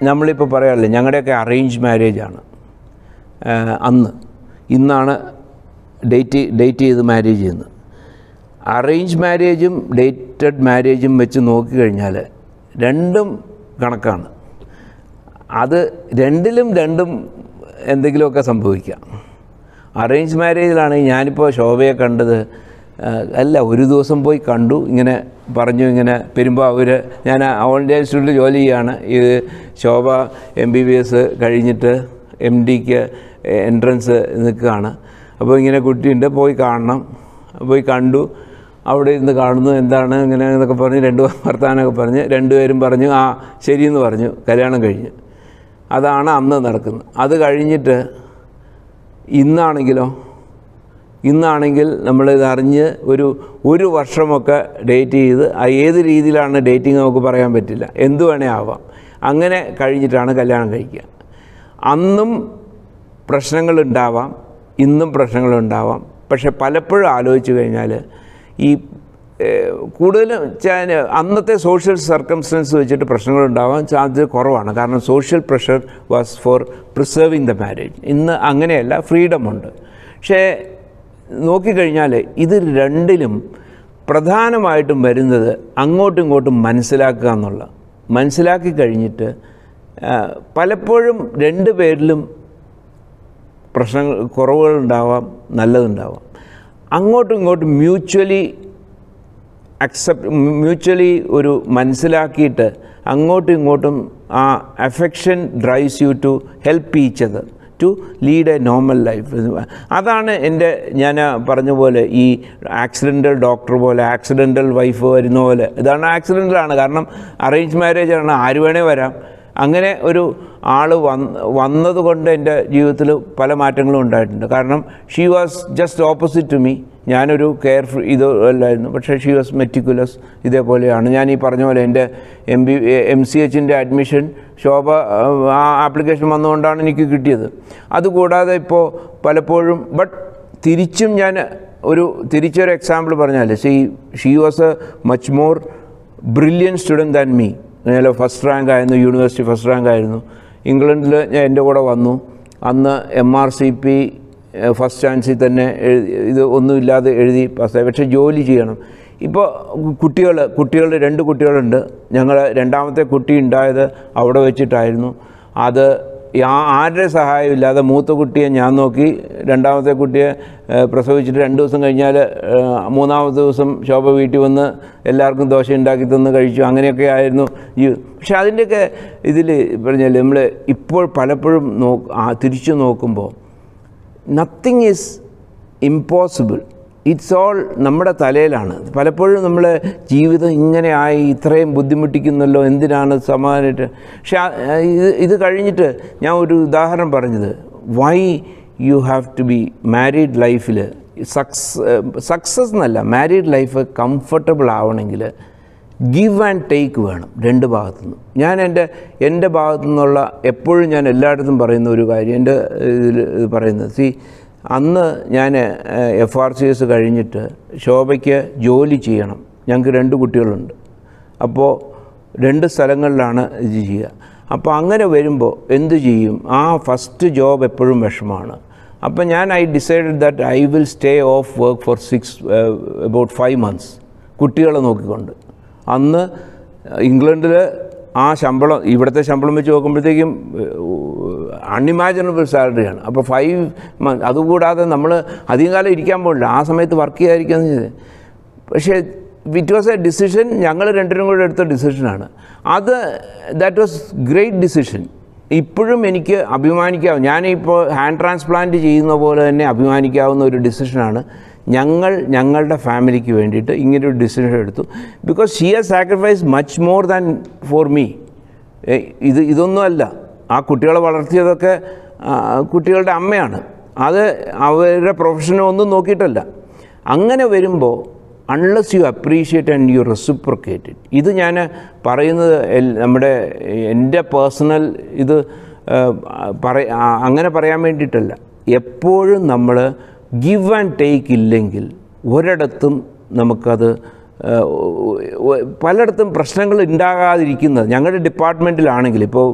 നമ്മളിപ്പോൾ പറയാറില്ലേ ഞങ്ങളുടെയൊക്കെ അറേഞ്ച് മാരേജാണ് അന്ന് ഇന്നാണ് ഡേറ്റ് ഡേറ്റ് ചെയ്ത് മാരേജ് ചെയ്യുന്നത് അറേഞ്ച് മാരേജും ഡേറ്റഡ് മാരേജും വെച്ച് നോക്കിക്കഴിഞ്ഞാൽ രണ്ടും കണക്കാണ് അത് രണ്ടിലും രണ്ടും എന്തെങ്കിലുമൊക്കെ സംഭവിക്കാം അറേഞ്ച് മാരേജിലാണെങ്കിൽ ഞാനിപ്പോൾ ശോഭയെ കണ്ടത് ആ, അല്ല ഒരു ദിവസം പോയി കണ്ടു ഇങ്ങനെ പറഞ്ഞു ഇങ്ങനെ വരുമ്പോൾ അവർ ഞാൻ ഓൾ ഇന്ത്യ ഇൻസ്റ്റിറ്റ്യൂട്ടിൽ ജോലി ചെയ്യുകയാണ് ഇത് Shobha M B B S കഴിഞ്ഞിട്ട് എം ഡിക്ക് എൻട്രൻസ് നിൽക്കുകയാണ് അപ്പോൾ ഇങ്ങനെ കുട്ടിയുണ്ട് പോയി കാണണം പോയി കണ്ടു അവിടെ ഇരുന്ന് കാണുന്നു എന്താണ് ഇങ്ങനെ എന്നൊക്കെ പറഞ്ഞ് രണ്ട് വർത്താനമൊക്കെ പറഞ്ഞ് രണ്ടുപേരും പറഞ്ഞു ആ ശരിയെന്ന് പറഞ്ഞു കല്യാണം കഴിഞ്ഞ് അതാണ് അന്ന് നടക്കുന്നത് അത് കഴിഞ്ഞിട്ട് ഇന്നാണെങ്കിലോ ഇന്നാണെങ്കിൽ നമ്മളിത് അറിഞ്ഞ് ഒരു ഒരു വർഷമൊക്കെ ഡേറ്റ് ചെയ്ത് ആ ഏത് രീതിയിലാണ് ഡേറ്റിംഗ് നമുക്ക് പറയാൻ പറ്റില്ല എന്തു വേണേ ആവാം അങ്ങനെ കഴിഞ്ഞിട്ടാണ് കല്യാണം കഴിക്കുക അന്നും പ്രശ്നങ്ങളുണ്ടാവാം ഇന്നും പ്രശ്നങ്ങളുണ്ടാവാം പക്ഷെ പലപ്പോഴും ആലോചിച്ച് കഴിഞ്ഞാൽ ഈ ഏഹ്, കൂടുതലും ചാ- അന്നത്തെ സോഷ്യൽ സർക്കംസ്റ്റൻസ് വെച്ചിട്ട് പ്രശ്നങ്ങളുണ്ടാവാൻ സാധ്യത കുറവാണ് കാരണം social pressure was for preserving the marriage ഇന്ന് അങ്ങനെയല്ല ഫ്രീഡമുണ്ട് പക്ഷേ നോക്കിക്കഴിഞ്ഞാൽ ഇത് രണ്ടിലും പ്രധാനമായിട്ടും വരുന്നത് അങ്ങോട്ടും ഇങ്ങോട്ടും മനസ്സിലാക്കുക എന്നുള്ള മനസ്സിലാക്കി കഴിഞ്ഞിട്ട് ആ, പലപ്പോഴും രണ്ട് പേരിലും പ്രശ്നങ്ങൾ കുറവുകളുണ്ടാവാം നല്ലതുണ്ടാവാം അങ്ങോട്ടും ഇങ്ങോട്ടും മ്യൂച്വലി അക്സെപ്റ്റ് മ്യൂച്വലി ഒരു മനസ്സിലാക്കിയിട്ട് അങ്ങോട്ടും ഇങ്ങോട്ടും ആ affection drives you to help each other to lead a normal life അതാണ് എൻ്റെ ഞാൻ പറഞ്ഞ പോലെ ഈ ആക്സിഡൻ്റൽ ഡോക്ടർ പോലെ ആക്സിഡൻ്റൽ വൈഫ് വരുന്ന പോലെ ഇതാണ് ആക്സിഡൻ്റലാണ് കാരണം അറേഞ്ച് മാരേജാണ് ആര് വേണേ വരാം അങ്ങനെ ഒരു ആൾ വന്ന് വന്നതുകൊണ്ട് എൻ്റെ ജീവിതത്തിൽ പല മാറ്റങ്ങളും ഉണ്ടായിട്ടുണ്ട് കാരണം she was just opposite to me ഞാനൊരു കെയർ ഫ്രീ ഇത് അല്ലായിരുന്നു പക്ഷേ ഷീ വാസ് മെറ്റിക്കുലസ് ഇതേപോലെയാണ് ഞാൻ ഈ പറഞ്ഞ പോലെ എൻ്റെ എം ബി എം സി എച്ചിൻ്റെ അഡ്മിഷൻ ശോഭ ആ ആപ്ലിക്കേഷൻ വന്നുകൊണ്ടാണ് എനിക്ക് കിട്ടിയത് അതുകൂടാതെ ഇപ്പോൾ പലപ്പോഴും ബട്ട് തിരിച്ചും ഞാൻ ഒരു തിരിച്ചൊരു എക്സാമ്പിൾ പറഞ്ഞാൽ see she was a much more brilliant student than me ഞാൻ ഫസ്റ്റ് റാങ്ക് ആയിരുന്നു യൂണിവേഴ്സിറ്റി ഫസ്റ്റ് റാങ്ക് ആയിരുന്നു ഇംഗ്ലണ്ടിൽ ഞാൻ എൻ്റെ കൂടെ വന്നു അന്ന് M R C P first ചാൻസിൽ തന്നെ എഴുതി ഇത് ഒന്നുമില്ലാതെ എഴുതി പാസ്സായി പക്ഷേ ജോലി ചെയ്യണം ഇപ്പോൾ കുട്ടികൾ കുട്ടികൾ രണ്ട് കുട്ടികളുണ്ട് ഞങ്ങൾ രണ്ടാമത്തെ കുട്ടി ഉണ്ടായത് അവിടെ വെച്ചിട്ടായിരുന്നു അത് ആ- ആരുടെ സഹായം ഇല്ലാതെ മൂത്ത കുട്ടിയെ ഞാൻ നോക്കി രണ്ടാമത്തെ കുട്ടിയെ ഏഹ്, പ്രസവിച്ചിട്ട് രണ്ട് ദിവസം കഴിഞ്ഞാൽ ഏഹ്, മൂന്നാമത്തെ ദിവസം ശോഭ വീട്ടിൽ വന്ന് എല്ലാവർക്കും ദോശ ഉണ്ടാക്കി തന്ന് കഴിച്ചു അങ്ങനെയൊക്കെ ആയിരുന്നു ഈ പക്ഷെ അതിൻ്റെയൊക്കെ ഇതിൽ പറഞ്ഞാൽ നമ്മൾ ഇപ്പോൾ പലപ്പോഴും നോ ആ തിരിച്ചു നോക്കുമ്പോൾ nothing is impossible it's all നമ്മുടെ തലയിലാണ് പലപ്പോഴും നമ്മൾ ജീവിതം ഇങ്ങനെ ആയി ഇത്രയും ബുദ്ധിമുട്ടിക്കുന്നല്ലോ എന്തിനാണ് സമാധാനമായിട്ട് പക്ഷെ ആ- ഇത് ഇത് കഴിഞ്ഞിട്ട് ഞാൻ ഒരു ഉദാഹരണം പറഞ്ഞത് why you have to be married ലൈഫിൽ സക്സ് സക്സസ് എന്നല്ല മാരീഡ് ലൈഫ് കംഫർട്ടബിൾ ആവണമെങ്കിൽ ഗിവ് ആൻഡ് ടേക്ക് വേണം രണ്ട് ഭാഗത്തുനിന്നും ഞാൻ എൻ്റെ എൻ്റെ ഭാഗത്തു നിന്നുള്ള എപ്പോഴും ഞാൻ എല്ലായിടത്തും പറയുന്ന ഒരു കാര്യം എൻ്റെ ഇതിൽ ഇത് പറയുന്നത് സി അന്ന് ഞാൻ എഫ് ആർ സി എസ് കഴിഞ്ഞിട്ട് ശോഭയ്ക്ക് ജോലി ചെയ്യണം ഞങ്ങൾക്ക് രണ്ട് കുട്ടികളുണ്ട് അപ്പോൾ രണ്ട് സ്ഥലങ്ങളിലാണ് ഇത് ചെയ്യുക അപ്പോൾ അങ്ങനെ വരുമ്പോൾ എന്ത് ചെയ്യും ആ ഫസ്റ്റ് ജോബ് എപ്പോഴും വിഷമമാണ് അപ്പം ഞാൻ I decided that I will stay off work for six about five months കുട്ടികളെ നോക്കിക്കൊണ്ട് അന്ന് ഇംഗ്ലണ്ടിൽ ആ ശമ്പളം ഇവിടുത്തെ ശമ്പളം വെച്ച് നോക്കുമ്പോഴത്തേക്കും അൺഇമാജിനബിൾ സാലറിയാണ് അപ്പോൾ ഫൈവ് മന്ത് അതുകൂടാതെ നമ്മൾ അധികം കാലം ഇരിക്കാൻ പോകില്ല ആ സമയത്ത് വർക്ക് ചെയ്യാതിരിക്കാന്ന് ചെയ്തത് പക്ഷേ ഇറ്റ് വാസ് എ ഡിസിഷൻ ഞങ്ങൾ രണ്ടിനും കൂടെ എടുത്ത ഡിസിഷനാണ് അത് ദാറ്റ് വാസ് ഗ്രേറ്റ് ഡിസിഷൻ ഇപ്പോഴും എനിക്ക് അഭിമാനിക്കാവും ഞാനിപ്പോൾ ഹാൻഡ് ട്രാൻസ്പ്ലാന്റ് ചെയ്യുന്ന പോലെ തന്നെ അഭിമാനിക്കാവുന്ന ഒരു ഡിസിഷനാണ് ഞങ്ങൾ ഞങ്ങളുടെ ഫാമിലിക്ക് വേണ്ടിയിട്ട് ഇങ്ങനൊരു ഡിസിഷൻ എടുത്തു because she has sacrifice much more than for me ഇത് ഇതൊന്നുമല്ല ആ കുട്ടികളെ വളർത്തിയതൊക്കെ ആ, കുട്ടികളുടെ അമ്മയാണ് അത് അവരുടെ പ്രൊഫഷനെ ഒന്നും നോക്കിയിട്ടല്ല അങ്ങനെ വരുമ്പോൾ unless you appreciate and you reciprocate ഇത് ഞാൻ പറയുന്നത് എൽ- നമ്മുടെ എൻ്റെ പേഴ്സണൽ ഇത് ആ, പറ ആ, അങ്ങനെ പറയാൻ വേണ്ടിയിട്ടല്ല എപ്പോഴും നമ്മൾ ഗിവ് ആൻഡ് ടേക്ക് ഇല്ലെങ്കിൽ ഒരിടത്തും നമുക്കത് ആ, ഒ- ഒ- പലയിടത്തും പ്രശ്നങ്ങൾ ഉണ്ടാകാതിരിക്കുന്നത് ഞങ്ങളുടെ ഡിപ്പാർട്ട്മെൻറ്റിലാണെങ്കിൽ ഇപ്പോൾ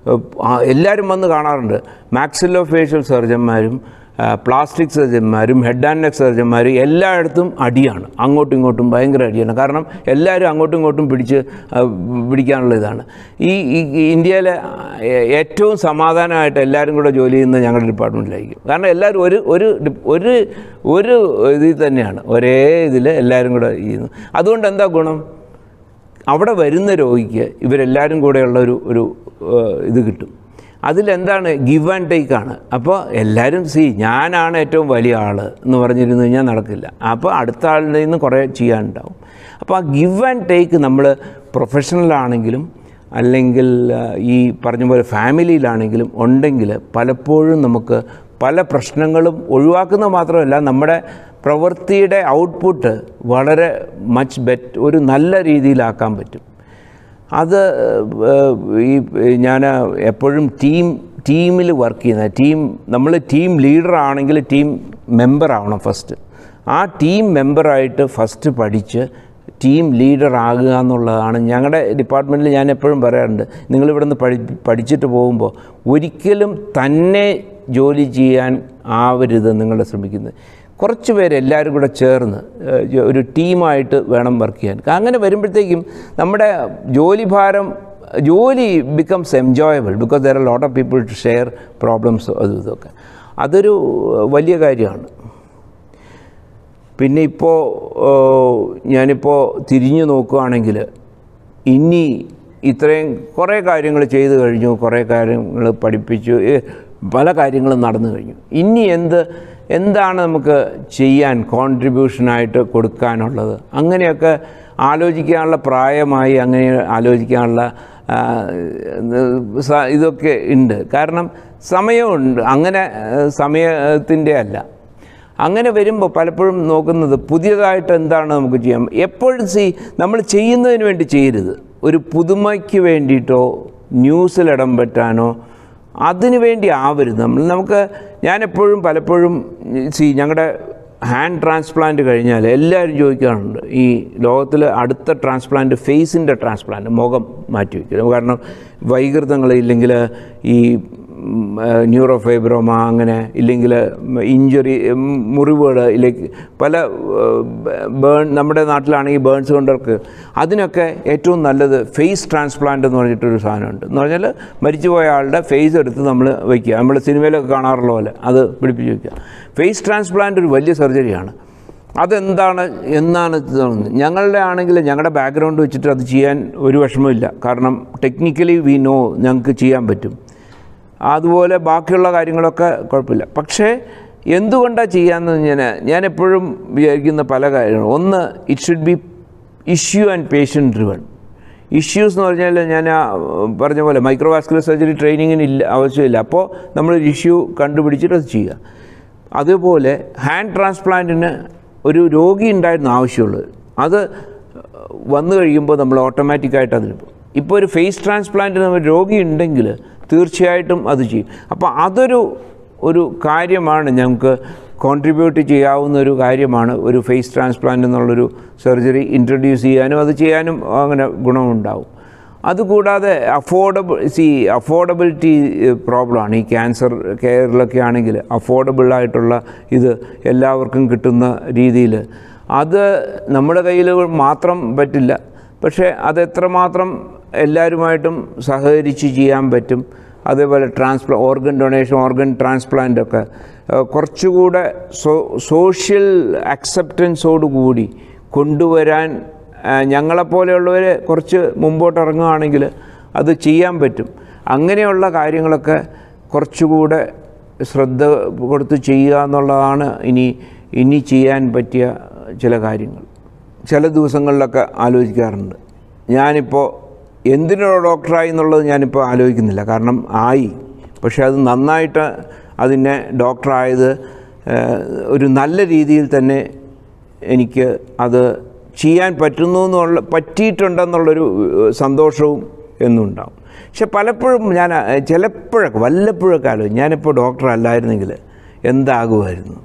എല്ലാവരും വന്ന് കാണാറുണ്ട് മാക്സിലോ ഫേഷ്യൽ സർജന്മാരും പ്ലാസ്റ്റിക് സർജന്മാരും ഹെഡ് ആൻഡ് നെക്ക് സർജന്മാരും എല്ലായിടത്തും അടിയാണ് അങ്ങോട്ടും ഇങ്ങോട്ടും ഭയങ്കര അടിയാണ് കാരണം എല്ലാവരും അങ്ങോട്ടും ഇങ്ങോട്ടും പിടിച്ച് ആ, പിടിക്കാനുള്ള ഇതാണ് ഈ ഈ ഈ ഇന്ത്യയിലെ ഏ- ഏറ്റവും സമാധാനമായിട്ട് എല്ലാവരും കൂടെ ജോലി ചെയ്യുന്നത് ഞങ്ങളുടെ ഡിപ്പാർട്ട്മെൻറ്റിലായിരിക്കും കാരണം എല്ലാവരും ഒരു ഒരു ഡി- ഒരു ഒരു ഇതിൽ തന്നെയാണ് ഒരേ ഇതിൽ എല്ലാവരും കൂടെ ചെയ്യുന്നു അതുകൊണ്ട് എന്താ ഗുണം അവിടെ വരുന്ന രോഗിക്ക് ഇവരെല്ലാവരും കൂടെയുള്ള ഒരു ഒരു ഏഹ്, ഇത് കിട്ടും അതിലെന്താണ് ഗിവ് ആൻഡ് ടേക്ക് ആണ് അപ്പോൾ എല്ലാവരും സി ഞാനാണ് ഏറ്റവും വലിയ ആൾ എന്ന് പറഞ്ഞിരുന്നു കഴിഞ്ഞാൽ നടക്കില്ല അപ്പോൾ അടുത്ത ആളിൽ നിന്ന് കുറേ ചെയ്യാനുണ്ടാവും അപ്പോൾ ആ ഗിവ് ആൻഡ് ടേക്ക് നമ്മൾ പ്രൊഫഷണലാണെങ്കിലും അല്ലെങ്കിൽ ആ, ഈ പറഞ്ഞ പോലെ ഫാമിലിയിലാണെങ്കിലും ഉണ്ടെങ്കിൽ പലപ്പോഴും നമുക്ക് പല പ്രശ്നങ്ങളും ഒഴിവാക്കുന്നത് മാത്രമല്ല നമ്മുടെ പ്രവൃത്തിയുടെ ഔട്ട്പുട്ട് വളരെ മച്ച് ബെറ്റ് ഒരു നല്ല രീതിയിലാക്കാൻ പറ്റും അത് ഏഹ്, ഈ ഞാൻ എപ്പോഴും ടീം ടീമിൽ വർക്ക് ചെയ്യുന്ന ടീം നമ്മൾ ടീം ലീഡർ ആണെങ്കിൽ ടീം മെമ്പർ ആവണം ഫസ്റ്റ് ആ ടീം മെമ്പറായിട്ട് ഫസ്റ്റ് പഠിച്ച് ടീം ലീഡർ ആകുക എന്നുള്ളതാണ് ഞങ്ങളുടെ ഡിപ്പാർട്ട്മെൻറ്റിൽ ഞാൻ എപ്പോഴും പറയാറുണ്ട് നിങ്ങളിവിടുന്ന് പഠി പഠിച്ചിട്ട് പോകുമ്പോൾ ഒരിക്കലും തന്നെ ജോലി ചെയ്യാൻ ആവരുത് നിങ്ങൾ ശ്രമിക്കുന്നത് കുറച്ച് പേര് എല്ലാവരും കൂടെ ചേർന്ന് ഏഹ്, ഒരു ടീമായിട്ട് വേണം വർക്ക് ചെയ്യാൻ അങ്ങനെ വരുമ്പോഴത്തേക്കും നമ്മുടെ ജോലി ഭാരം ജോലി becomes enjoyable because there are lot of people to share problems അതും ഇതൊക്കെ അതൊരു വലിയ കാര്യമാണ് പിന്നെ ഇപ്പോൾ ഞാനിപ്പോൾ തിരിഞ്ഞു നോക്കുകയാണെങ്കിൽ ഇനി ഇത്രയും കുറേ കാര്യങ്ങൾ ചെയ്തു കഴിഞ്ഞു കുറേ കാര്യങ്ങൾ പഠിപ്പിച്ചു ഏ, പല കാര്യങ്ങളും നടന്നു കഴിഞ്ഞു ഇനി എന്ത് എന്താണ് നമുക്ക് ചെയ്യാൻ കോൺട്രിബ്യൂഷനായിട്ട് കൊടുക്കാനുള്ളത് അങ്ങനെയൊക്കെ ആലോചിക്കാനുള്ള പ്രായമായി അങ്ങനെ ആലോചിക്കാനുള്ള ആ, സ- ഇതൊക്കെ ഉണ്ട് കാരണം സമയമുണ്ട് അങ്ങനെ സമയത്തിൻ്റെ അല്ല അങ്ങനെ വരുമ്പോൾ പലപ്പോഴും നോക്കുന്നത് പുതിയതായിട്ട് എന്താണ് നമുക്ക് ചെയ്യാം എപ്പോഴും സി നമ്മൾ ചെയ്യുന്നതിന് വേണ്ടി ചെയ്യരുത് ഒരു പുതുമയ്ക്ക് വേണ്ടിയിട്ടോ ന്യൂസിൽ ഇടം പറ്റാനോ അതിനു വേണ്ടി ആവരുത് നമ്മൾ നമുക്ക് ഞാനെപ്പോഴും പലപ്പോഴും സി ഞങ്ങളുടെ ഹാൻഡ് ട്രാൻസ്പ്ലാന്റ് കഴിഞ്ഞാൽ എല്ലാവരും ചോദിക്കാറുണ്ട് ഈ ലോകത്തിൽ അടുത്ത ട്രാൻസ്പ്ലാന്റ് ഫേസിൻ്റെ ട്രാൻസ്പ്ലാന്റ് മുഖം മാറ്റി വയ്ക്കുക കാരണം വൈകൃതങ്ങൾ ഇല്ലെങ്കിൽ ഈ ന്യൂറോ ഫൈബ്രോമ അങ്ങനെ ഇല്ലെങ്കിൽ ഇഞ്ചുറി മുറിവുകൾ ഇല്ലെങ്കിൽ പല ബേൺ നമ്മുടെ നാട്ടിലാണെങ്കിൽ ബേൺസ് കൊണ്ടവർക്ക് അതിനൊക്കെ ഏറ്റവും നല്ലത് ഫേസ് ട്രാൻസ്പ്ലാന്റ് എന്ന് പറഞ്ഞിട്ടൊരു സാധനമുണ്ട് എന്ന് പറഞ്ഞാൽ മരിച്ചുപോയ ആളുടെ ഫേസ് എടുത്ത് നമ്മൾ വയ്ക്കുക നമ്മൾ സിനിമയിലൊക്കെ കാണാറുള്ള പോലെ അത് പിടിപ്പിച്ച് വയ്ക്കുക ഫേസ് ട്രാൻസ്പ്ലാന്റ് ഒരു വലിയ സർജറിയാണ് അതെന്താണ് എന്നാണ് ഇത് തോന്നുന്നത് ഞങ്ങളുടെ ആണെങ്കിൽ ഞങ്ങളുടെ ബാക്ക്ഗ്രൗണ്ട് വെച്ചിട്ട് അത് ചെയ്യാൻ ഒരു വിഷമമില്ല കാരണം ടെക്നിക്കലി വി നോ ഞങ്ങൾക്ക് ചെയ്യാൻ പറ്റും അതുപോലെ ബാക്കിയുള്ള കാര്യങ്ങളൊക്കെ കുഴപ്പമില്ല പക്ഷേ എന്തുകൊണ്ടാണ് ചെയ്യാമെന്ന് ഞാൻ ഞാൻ എപ്പോഴും വിചാരിക്കുന്ന പല കാര്യങ്ങളും ഒന്ന് it should be issue and patient driven issues എന്ന് പറഞ്ഞാൽ ഞാൻ ആ പറഞ്ഞ പോലെ മൈക്രോവാസ്കുലർ സർജറി ട്രെയിനിങ്ങിന് ഇല്ല ആവശ്യമില്ല അപ്പോൾ നമ്മളൊരു ഇഷ്യൂ കണ്ടുപിടിച്ചിട്ട് അത് ചെയ്യുക അതുപോലെ ഹാൻഡ് ട്രാൻസ്പ്ലാന്റിന് ഒരു രോഗി ഉണ്ടായിരുന്ന ആവശ്യമുള്ളത് അത് വന്നു കഴിയുമ്പോൾ നമ്മൾ ഓട്ടോമാറ്റിക്കായിട്ട് അതിന് പോകും ഇപ്പോൾ ഒരു ഫേസ് ട്രാൻസ്പ്ലാന്റിന് ഒരു രോഗി ഉണ്ടെങ്കിൽ തീർച്ചയായിട്ടും അത് ചെയ്യും അപ്പോൾ അതൊരു ഒരു കാര്യമാണ് ഞങ്ങൾക്ക് കോൺട്രിബ്യൂട്ട് ചെയ്യാവുന്ന ഒരു കാര്യമാണ് ഒരു ഫേസ് ട്രാൻസ്പ്ലാന്റ് എന്നുള്ളൊരു സർജറി ഇൻട്രൊഡ്യൂസ് ചെയ്യാനും അത് ചെയ്യാനും അങ്ങനെ ഗുണമുണ്ടാവും അതുകൂടാതെ അഫോർഡബിൾ സി അഫോർഡബിലിറ്റി പ്രോബ്ലമാണ് ഈ ക്യാൻസർ കെയറിലൊക്കെ ആണെങ്കിൽ അഫോർഡബിൾ ആയിട്ടുള്ള ഇത് എല്ലാവർക്കും കിട്ടുന്ന രീതിയിൽ അത് നമ്മുടെ കയ്യിൽ മാത്രം പറ്റില്ല പക്ഷേ അത് എത്രമാത്രം എല്ലാവരുമായിട്ടും സഹകരിച്ച് ചെയ്യാൻ പറ്റും അതേപോലെ ട്രാൻസ്പ്ലാ ഓർഗൻ ഡൊണേഷൻ ഓർഗൻ ട്രാൻസ്പ്ലാന്റ് ഒക്കെ ഏഹ്, കുറച്ചുകൂടെ സോ സോഷ്യൽ അക്സെപ്റ്റൻസോടുകൂടി കൊണ്ടുവരാൻ ആ, ഞങ്ങളെപ്പോലെയുള്ളവർ കുറച്ച് മുമ്പോട്ട് ഇറങ്ങുകയാണെങ്കിൽ അത് ചെയ്യാൻ പറ്റും അങ്ങനെയുള്ള കാര്യങ്ങളൊക്കെ കുറച്ചുകൂടെ ശ്രദ്ധ കൊടുത്ത് ചെയ്യുക എന്നുള്ളതാണ് ഇനി ഇനി ചെയ്യാൻ പറ്റിയ ചില കാര്യങ്ങൾ ചില ദിവസങ്ങളിലൊക്കെ ആലോചിക്കാറുണ്ട് ഞാനിപ്പോൾ എന്തിനോ ഡോക്ടറായി എന്നുള്ളത് ഞാനിപ്പോൾ ആലോചിക്കുന്നില്ല കാരണം ആയി പക്ഷേ അത് നന്നായിട്ട് അതിനെ ഡോക്ടറായത് ഏഹ്, ഒരു നല്ല രീതിയിൽ തന്നെ എനിക്ക് അത് ചെയ്യാൻ പറ്റുന്നു എന്നുള്ള പറ്റിയിട്ടുണ്ടെന്നുള്ളൊരു ഏഹ്, സന്തോഷവും എന്നുണ്ടാവും പക്ഷെ പലപ്പോഴും ഞാൻ ഏഹ്, ചിലപ്പോഴൊക്കെ വല്ലപ്പോഴൊക്കെ ആലോചിക്കും ഞാനിപ്പോൾ ഡോക്ടർ അല്ലായിരുന്നെങ്കിൽ എന്താകുമായിരുന്നു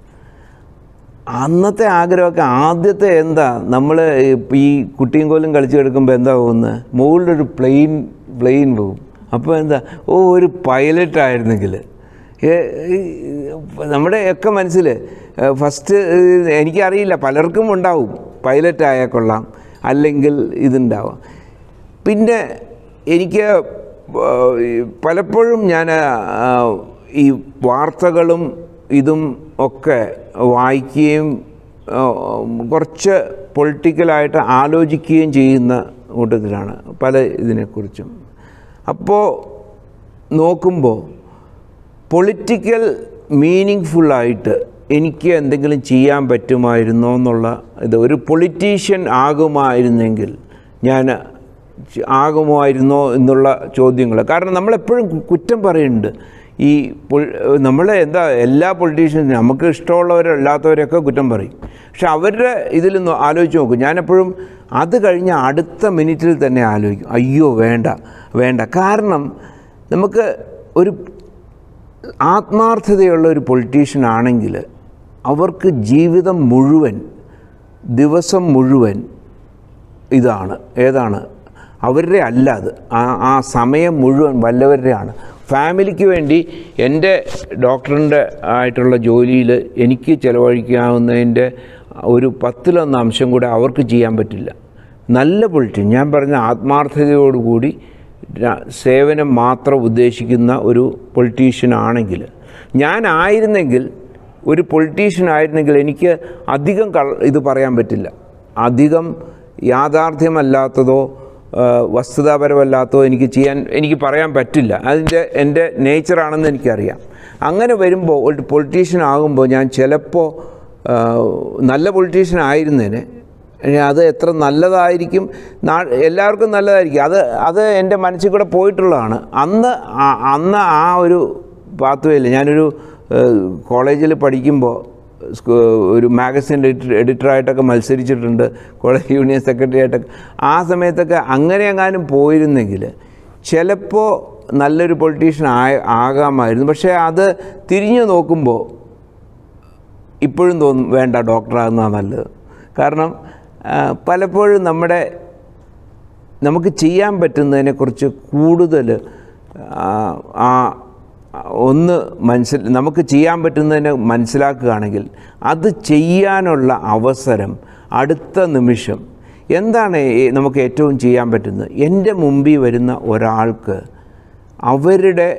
അന്നത്തെ ആഗ്രഹമൊക്കെ ആദ്യത്തെ എന്താ നമ്മൾ ഈ കുട്ടിയും കോലും കളിച്ച് കിടക്കുമ്പോൾ എന്താ പോകുന്നത് മുകളിലൊരു പ്ലെയിൻ പ്ലെയിൻ പോകും അപ്പോൾ എന്താ ഓ ഒരു പൈലറ്റ് ആയിരുന്നെങ്കിൽ നമ്മുടെ ഒക്കെ മനസ്സിൽ ഫസ്റ്റ് എനിക്കറിയില്ല പലർക്കും ഉണ്ടാവും പൈലറ്റ് ആയാൽ കൊള്ളാം അല്ലെങ്കിൽ ഇതുണ്ടാവാം പിന്നെ എനിക്ക് ആ, ഈ പലപ്പോഴും ഞാൻ ആ, ഈ വാർത്തകളും ഇതും ഒക്കെ വായിക്കുകയും ആ, കുറച്ച് പൊളിറ്റിക്കലായിട്ട് ആലോചിക്കുകയും ചെയ്യുന്ന കൂട്ടത്തിലാണ് പല ഇതിനെക്കുറിച്ചും അപ്പോൾ നോക്കുമ്പോൾ പൊളിറ്റിക്കൽ മീനിങ് ഫുള്ളായിട്ട് എനിക്ക് എന്തെങ്കിലും ചെയ്യാൻ പറ്റുമായിരുന്നോ എന്നുള്ള ഇത് ഒരു പൊളിറ്റീഷ്യൻ ആകുമായിരുന്നെങ്കിൽ ഞാൻ ച- ആകുമായിരുന്നോ എന്നുള്ള ചോദ്യങ്ങൾ കാരണം നമ്മളെപ്പോഴും കു- കുറ്റം പറയുന്നുണ്ട് ഈ പൊൾ- നമ്മളെ എന്താ എല്ലാ പൊളിറ്റീഷ്യൻസും നമുക്ക് ഇഷ്ടമുള്ളവരല്ലാത്തവരൊക്കെ കുറ്റം പറയും പക്ഷെ അവരുടെ ഇതിൽ നിന്ന് ആലോചിച്ച് നോക്കും ഞാനെപ്പോഴും അത് കഴിഞ്ഞ അടുത്ത മിനിറ്റിൽ തന്നെ ആലോചിക്കും അയ്യോ വേണ്ട വേണ്ട കാരണം നമുക്ക് ഒരു ആത്മാർത്ഥതയുള്ള ഒരു പൊളിറ്റീഷ്യൻ ആണെങ്കിൽ അവർക്ക് ജീവിതം മുഴുവൻ ദിവസം മുഴുവൻ ഇതാണ് ഏതാണ് അവരുടെ അല്ല അത് ആ ആ സമയം മുഴുവൻ വല്ലവരുടെയാണ് ഫാമിലിക്ക് വേണ്ടി എൻ്റെ ഡോക്ടറിൻ്റെ ആയിട്ടുള്ള ജോലിയിൽ എനിക്ക് ചിലവഴിക്കാവുന്നതിൻ്റെ ഒരു പത്തിലൊന്ന് അംശം കൂടെ അവർക്ക് ചെയ്യാൻ പറ്റില്ല നല്ല പൊളിറ്റീഷ്യൻ ഞാൻ പറഞ്ഞ ആത്മാർത്ഥതയോടുകൂടി ര- സേവനം മാത്രം ഉദ്ദേശിക്കുന്ന ഒരു പൊളിറ്റീഷ്യൻ ആണെങ്കിൽ ഞാനായിരുന്നെങ്കിൽ ഒരു പൊളിറ്റീഷ്യൻ ആയിരുന്നെങ്കിൽ എനിക്ക് അധികം കൾ ഇത് പറയാൻ പറ്റില്ല അധികം യാഥാർത്ഥ്യമല്ലാത്തതോ ആ, വസ്തുതാപരമല്ലാത്തതോ എനിക്ക് ചെയ്യാൻ എനിക്ക് പറയാൻ പറ്റില്ല അതിൻ്റെ എൻ്റെ നേച്ചറാണെന്ന് എനിക്കറിയാം അങ്ങനെ വരുമ്പോൾ ഒരു പൊളിറ്റീഷ്യൻ ആകുമ്പോൾ ഞാൻ ചിലപ്പോൾ ആ, നല്ല പൊളിറ്റീഷ്യൻ ആയിരുന്നേനെ പക്ഷേ അത് എത്ര നല്ലതായിരിക്കും നാ എല്ലാവർക്കും നല്ലതായിരിക്കും അത് അത് എൻ്റെ മനസ്സിൽ കൂടെ പോയിട്ടുള്ളതാണ് അന്ന് ആ- അന്ന് ആ ഒരു പാത്വേയിൽ ഞാനൊരു കോളേജിൽ പഠിക്കുമ്പോൾ സ്കൂ- ഒരു മാഗസിൻ എഡിറ്റർ എഡിറ്ററായിട്ടൊക്കെ മത്സരിച്ചിട്ടുണ്ട് കോളേജ് യൂണിയൻ സെക്രട്ടറി ആയിട്ടൊക്കെ ആ സമയത്തൊക്കെ അങ്ങനെ എങ്ങാനും പോയിരുന്നെങ്കിൽ ചിലപ്പോൾ നല്ലൊരു പൊളിറ്റീഷ്യൻ ആയ ആകാമായിരുന്നു പക്ഷേ അത് തിരിഞ്ഞു നോക്കുമ്പോൾ ഇപ്പോഴും തോന്നും വേണ്ട ഡോക്ടറാകുന്നതാണ് നല്ലത് കാരണം ആ, പലപ്പോഴും നമ്മുടെ നമുക്ക് ചെയ്യാൻ പറ്റുന്നതിനെക്കുറിച്ച് കൂടുതൽ ആ, ആ ഒന്ന് മനസ്സിൽ നമുക്ക് ചെയ്യാൻ പറ്റുന്നതിനെ മനസ്സിലാക്കുകയാണെങ്കിൽ അത് ചെയ്യാനുള്ള അവസരം അടുത്ത നിമിഷം എന്താണ് ഈ- നമുക്ക് ഏറ്റവും ചെയ്യാൻ പറ്റുന്നത് എൻ്റെ മുമ്പിൽ വരുന്ന ഒരാൾക്ക് അവരുടെ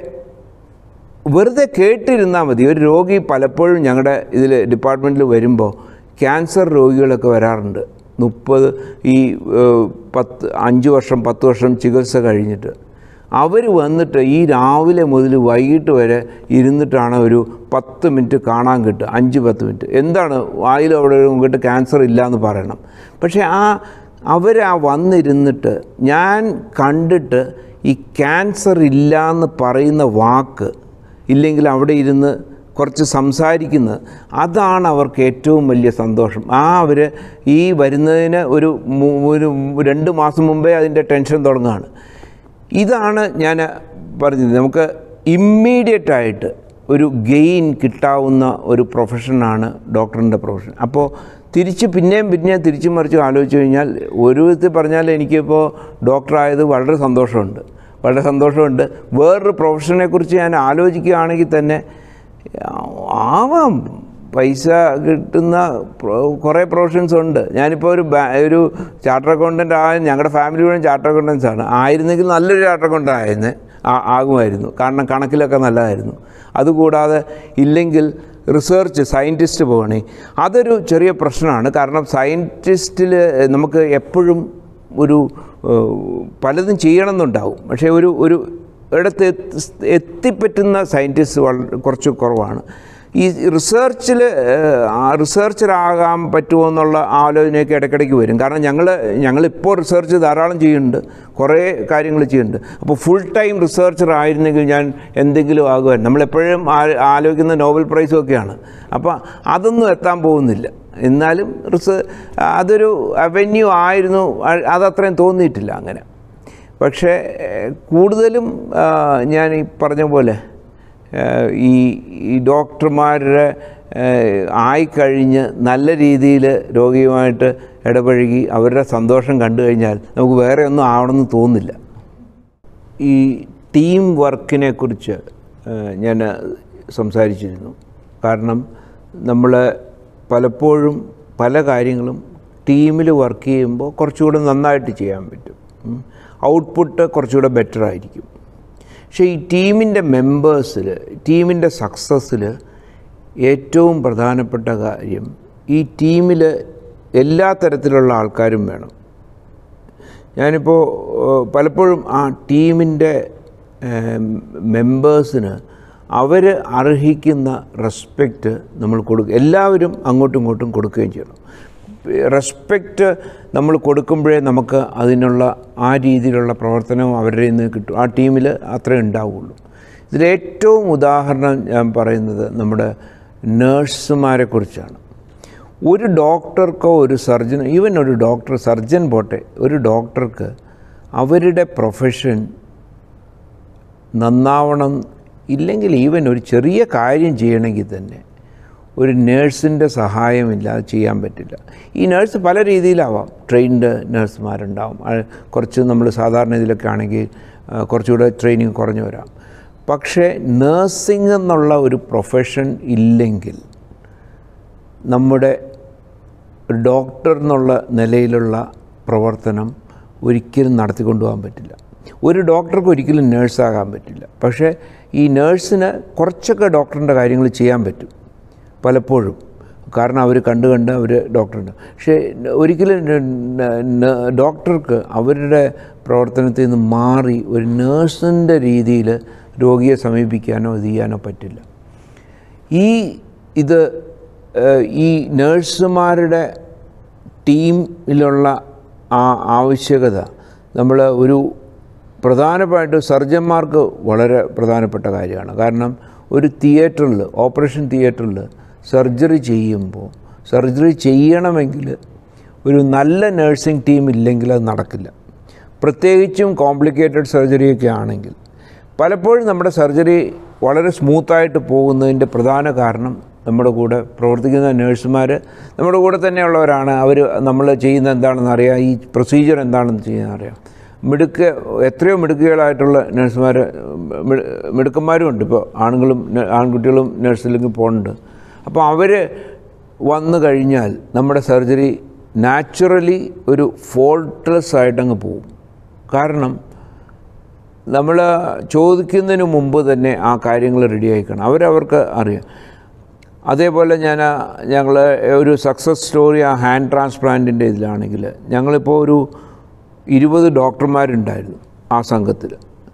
വെറുതെ കേട്ടിരുന്നാൽ മതി ഒരു രോഗി പലപ്പോഴും ഞങ്ങളുടെ ഇതിൽ ഡിപ്പാർട്ട്മെൻറ്റിൽ വരുമ്പോൾ ക്യാൻസർ രോഗികളൊക്കെ വരാറുണ്ട് മുപ്പത് ഈ ഏഹ്, പത്ത് അഞ്ച് വർഷം പത്ത് വർഷം ചികിത്സ കഴിഞ്ഞിട്ട് അവർ വന്നിട്ട് ഈ രാവിലെ മുതൽ വൈകിട്ട് വരെ ഇരുന്നിട്ടാണ് ഒരു പത്ത് മിനിറ്റ് കാണാൻ കിട്ടുക അഞ്ച് പത്ത് മിനിറ്റ് എന്താണ് വായിൽ അവിടെ നോക്കിയിട്ട് ക്യാൻസർ ഇല്ല എന്ന് പറയണം പക്ഷേ ആ അവർ ആ വന്നിരുന്നിട്ട് ഞാൻ കണ്ടിട്ട് ഈ ക്യാൻസർ ഇല്ല എന്ന് പറയുന്ന വാക്ക് ഇല്ലെങ്കിൽ അവിടെ ഇരുന്ന് കുറച്ച് സംസാരിക്കുന്നത് അതാണ് അവർക്ക് ഏറ്റവും വലിയ സന്തോഷം ആ അവർ ഈ വരുന്നതിന് ഒരു മു- ഒരു രണ്ട് മാസം മുമ്പേ അതിൻ്റെ ടെൻഷൻ തുടങ്ങുകയാണ് ഇതാണ് ഞാൻ പറഞ്ഞത് നമുക്ക് ഇമ്മീഡിയറ്റ് ആയിട്ട് ഒരു ഗെയിൻ കിട്ടാവുന്ന ഒരു പ്രൊഫഷനാണ് ഡോക്ടറിൻ്റെ പ്രൊഫഷൻ അപ്പോൾ തിരിച്ച് പിന്നെയും പിന്നെയും തിരിച്ചും മറിച്ചും ആലോചിച്ച് കഴിഞ്ഞാൽ ഒരു വിധത്തിൽ പറഞ്ഞാൽ എനിക്കിപ്പോൾ ഡോക്ടറായത് വളരെ സന്തോഷമുണ്ട് വളരെ സന്തോഷമുണ്ട് വേറൊരു പ്രൊഫഷനെക്കുറിച്ച് ഞാൻ ആലോചിക്കുകയാണെങ്കിൽ തന്നെ ആവാം പൈസ കിട്ടുന്ന പ്രൊ- കുറേ പ്രൊഫഷൻസ് ഉണ്ട് ഞാനിപ്പോൾ ഒരു ബാ- ഒരു ചാർട്ടർ അക്കൗണ്ടൻ്റ് ആ ഞങ്ങളുടെ ഫാമിലി മുഴുവൻ ചാർട്ടർ അക്കൗണ്ടൻസ് ആണ് ആയിരുന്നെങ്കിൽ നല്ലൊരു ചാർട്ടർ അക്കൗണ്ടൻ്റ് ആയിരുന്നു ആ- ആകുമായിരുന്നു കാരണം കണക്കിലൊക്കെ നല്ലതായിരുന്നു അതുകൂടാതെ ഇല്ലെങ്കിൽ റിസർച്ച് സയൻറ്റിസ്റ്റ് പോകണേ അതൊരു ചെറിയ പ്രശ്നമാണ് കാരണം സയൻറ്റിസ്റ്റിൽ നമുക്ക് എപ്പോഴും ഒരു ഏഹ്, പലതും ചെയ്യണമെന്നുണ്ടാവും പക്ഷേ ഒരു ഒരു ഇടത്ത് എത്തി- എത്തിപ്പറ്റുന്ന സയൻറ്റിസ്റ്റ് വളരെ കുറച്ച് കുറവാണ് ഈ റിസർച്ചിൽ റിസർച്ചറാകാൻ പറ്റുമോ എന്നുള്ള ആലോചനയൊക്കെ ഇടയ്ക്കിടയ്ക്ക് വരും കാരണം ഞങ്ങൾ ഞങ്ങളിപ്പോൾ റിസർച്ച് ധാരാളം ചെയ്യുന്നുണ്ട് കുറേ കാര്യങ്ങൾ ചെയ്യുന്നുണ്ട് അപ്പോൾ ഫുൾ ടൈം റിസർച്ചർ ആയിരുന്നെങ്കിൽ ഞാൻ എന്തെങ്കിലും ആകുമായിരുന്നു നമ്മളെപ്പോഴും ആ- ആലോചിക്കുന്ന നോബൽ പ്രൈസും ഒക്കെയാണ് അപ്പോൾ അതൊന്നും എത്താൻ പോകുന്നില്ല എന്നാലും റിസ അതൊരു അവന്യൂ ആയിരുന്നു അ- അതത്രയും തോന്നിയിട്ടില്ല അങ്ങനെ പക്ഷേ ഏഹ്, കൂടുതലും ആ, ഞാൻ ഈ പറഞ്ഞ പോലെ ഏഹ്, ഈ ഈ ഡോക്ടർമാരുടെ ഏഹ്, ആയിക്കഴിഞ്ഞ് നല്ല രീതിയിൽ രോഗിയുമായിട്ട് ഇടപഴകി അവരുടെ സന്തോഷം കണ്ടു കഴിഞ്ഞാൽ നമുക്ക് വേറെ ഒന്നും ആവണമെന്ന് തോന്നില്ല ഈ ടീം വർക്കിനെ കുറിച്ച് ഞാൻ സംസാരിച്ചിരുന്നു കാരണം നമ്മൾ പലപ്പോഴും പല കാര്യങ്ങളും ടീമിൽ വർക്ക് ചെയ്യുമ്പോൾ കുറച്ചുകൂടെ നന്നായിട്ട് ചെയ്യാൻ പറ്റും ഔട്ട്പുട്ട് കുറച്ചുകൂടെ ബെറ്റർ ആയിരിക്കും പക്ഷേ ഈ ടീമിൻ്റെ മെമ്പേഴ്സിൽ ടീമിൻ്റെ സക്സസ്സിൽ ഏറ്റവും പ്രധാനപ്പെട്ട കാര്യം ഈ ടീമിൽ എല്ലാ തരത്തിലുള്ള ആൾക്കാരും വേണം ഞാനിപ്പോൾ ഏഹ്, പലപ്പോഴും ആ ടീമിൻ്റെ മെമ്പേഴ്സിന് അവർ അർഹിക്കുന്ന റെസ്പെക്റ്റ് നമ്മൾ കൊടുക്കുക എല്ലാവരും അങ്ങോട്ടും ഇങ്ങോട്ടും കൊടുക്കുകയും ചെയ്യണം റെസ്പെക്റ്റ് നമ്മൾ കൊടുക്കുമ്പോഴേ നമുക്ക് അതിനുള്ള ആ രീതിയിലുള്ള പ്രവർത്തനവും അവരുടെ നിന്ന് കിട്ടും ആ ടീമിൽ അത്രേ ഉണ്ടാവുള്ളൂ ഇതിലേറ്റവും ഉദാഹരണം ഞാൻ പറയുന്നത് നമ്മുടെ നേഴ്സുമാരെ കുറിച്ചാണ് ഒരു ഡോക്ടർക്കോ ഒരു സർജൻ ഈവൻ ഒരു ഡോക്ടർ സർജൻ പോട്ടെ ഒരു ഡോക്ടർക്ക് അവരുടെ പ്രൊഫഷൻ നന്നാവണം ഇല്ലെങ്കിൽ ഈവൻ ഒരു ചെറിയ കാര്യം ചെയ്യണമെങ്കിൽ തന്നെ ഒരു നേഴ്സിൻ്റെ സഹായമില്ലാതെ ചെയ്യാൻ പറ്റില്ല ഈ നേഴ്സ് പല രീതിയിലാവാം ട്രെയിൻഡ് നേഴ്സുമാരുണ്ടാവും അത് കുറച്ച് നമ്മൾ സാധാരണ ഇതിലൊക്കെ ആണെങ്കിൽ ആ, കുറച്ചുകൂടെ ട്രെയിനിങ് കുറഞ്ഞു വരാം പക്ഷേ നേഴ്സിംഗ് എന്നുള്ള ഒരു പ്രൊഫഷൻ ഇല്ലെങ്കിൽ നമ്മുടെ ഒരു ഡോക്ടർ എന്നുള്ള നിലയിലുള്ള പ്രവർത്തനം ഒരിക്കലും നടത്തിക്കൊണ്ടുപോകാൻ പറ്റില്ല ഒരു ഡോക്ടർക്ക് ഒരിക്കലും നേഴ്സാകാൻ പറ്റില്ല പക്ഷേ ഈ നേഴ്സിന് കുറച്ചൊക്കെ ഡോക്ടറിൻ്റെ കാര്യങ്ങൾ ചെയ്യാൻ പറ്റും പലപ്പോഴും കാരണം അവർ കണ്ട് കണ്ട് അവർ ഡോക്ടറുണ്ട് പക്ഷേ ഒരിക്കലും ന- ന- ന- ഡോക്ടർക്ക് അവരുടെ പ്രവർത്തനത്തിൽ നിന്ന് മാറി ഒരു നേഴ്സിൻ്റെ രീതിയിൽ രോഗിയെ സമീപിക്കാനോ ഇത് ചെയ്യാനോ പറ്റില്ല ഈ ഇത് ഏഹ്, ഈ നേഴ്സുമാരുടെ ടീമിലുള്ള ആ ആവശ്യകത നമ്മൾ ഒരു പ്രധാനമായിട്ട് സർജന്മാർക്ക് വളരെ പ്രധാനപ്പെട്ട കാര്യമാണ് കാരണം ഒരു തിയേറ്ററിൽ ഓപ്പറേഷൻ തിയേറ്ററിൽ സർജറി ചെയ്യുമ്പോൾ സർജറി ചെയ്യണമെങ്കിൽ ഒരു നല്ല നഴ്സിംഗ് ടീം ഇല്ലെങ്കിൽ അത് നടക്കില്ല പ്രത്യേകിച്ചും കോംപ്ലിക്കേറ്റഡ് സർജറിയൊക്കെ ആണെങ്കിൽ പലപ്പോഴും നമ്മുടെ സർജറി വളരെ സ്മൂത്തായിട്ട് പോകുന്നതിൻ്റെ പ്രധാന കാരണം നമ്മുടെ കൂടെ പ്രവർത്തിക്കുന്ന നേഴ്സുമാർ നമ്മുടെ കൂടെ തന്നെയുള്ളവരാണ് അവർ നമ്മൾ ചെയ്യുന്ന എന്താണെന്ന് അറിയാം ഈ പ്രൊസീജിയർ എന്താണെന്ന് ചെയ്യുന്ന അറിയാം മിടുക്ക് എത്രയോ മിടുക്കുകളായിട്ടുള്ള നഴ്സുമാർ മിടുക്കന്മാരും ഉണ്ട് ഇപ്പോൾ ആണുങ്ങളും ന- ആൺകുട്ടികളും നഴ്സിലേക്ക് പോകുന്നുണ്ട് അപ്പോൾ അവർ വന്നു കഴിഞ്ഞാൽ നമ്മുടെ സർജറി നാച്ചുറലി ഒരു ഫോൾട്ട്ലെസ് ആയിട്ടങ്ങ് പോകും കാരണം നമ്മൾ ചോദിക്കുന്നതിന് മുമ്പ് തന്നെ ആ കാര്യങ്ങൾ റെഡി ആയിക്കണം അവരവർക്ക് അറിയാം അതേപോലെ ഞാൻ ഞങ്ങൾ ഒരു സക്സസ് സ്റ്റോറി ആ ഹാൻഡ് ട്രാൻസ്പ്ലാന്റിൻ്റെ ഇതിലാണെങ്കിൽ ഞങ്ങളിപ്പോൾ ഒരു ഇരുപത് ഡോക്ടർമാരുണ്ടായിരുന്നു ആ സംഘത്തിൽ